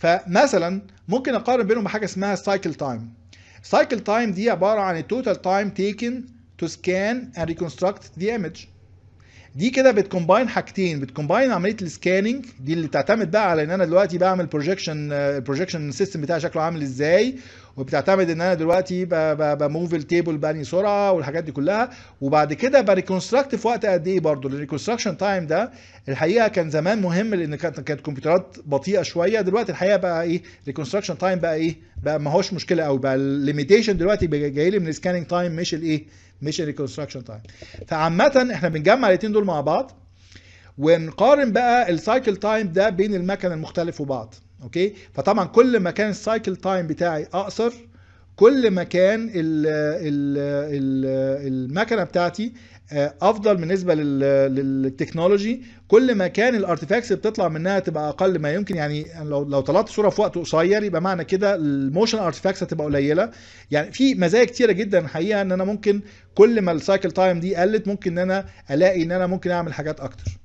فمثلا ممكن اقارن بينهم بحاجه اسمها السايكل تايم السايكل تايم دي عباره عن التوتال تايم تيكن تو سكان اند ريكونستراكت ذا ايمج دي كده بتكومباين حاجتين بتكومباين عمليه السكاننج دي اللي بتعتمد بقى على ان انا دلوقتي بعمل بروجكشن البروجكشن سيستم بتاعي شكله عامل ازاي وبتعتمد ان انا دلوقتي بموف التيبل باني سرعه والحاجات دي كلها وبعد كده بريكونستراكت في وقت قد ايه برضه الريكونستراكشن تايم ده الحقيقه كان زمان مهم لان كانت كانت كمبيوترات بطيئه شويه دلوقتي الحقيقه بقى ايه ريكونستراكشن تايم بقى ايه بقى ما هوش مشكله قوي بقى الليميتيشن دلوقتي جاي لي من السكاننج تايم مش الايه مش الريكونستراكشن تايم فعامه احنا بنجمع الاثنين دول مع بعض ونقارن بقى السايكل تايم ده بين المكن المختلف وبعض اوكي فطبعا كل ما كان السايكل تايم بتاعي اقصر كل ما كان ال ال ال المكنه بتاعتي افضل بالنسبه للتكنولوجي كل ما كان الارتفاكتس اللي بتطلع منها تبقى اقل ما يمكن يعني لو لو طلعت صوره في وقت قصير يبقى معنى كده الموشن ارتفاكتس هتبقى قليله يعني في مزايا كتيره جدا الحقيقه ان انا ممكن كل ما السايكل تايم دي قلت ممكن ان انا الاقي ان انا ممكن اعمل حاجات اكتر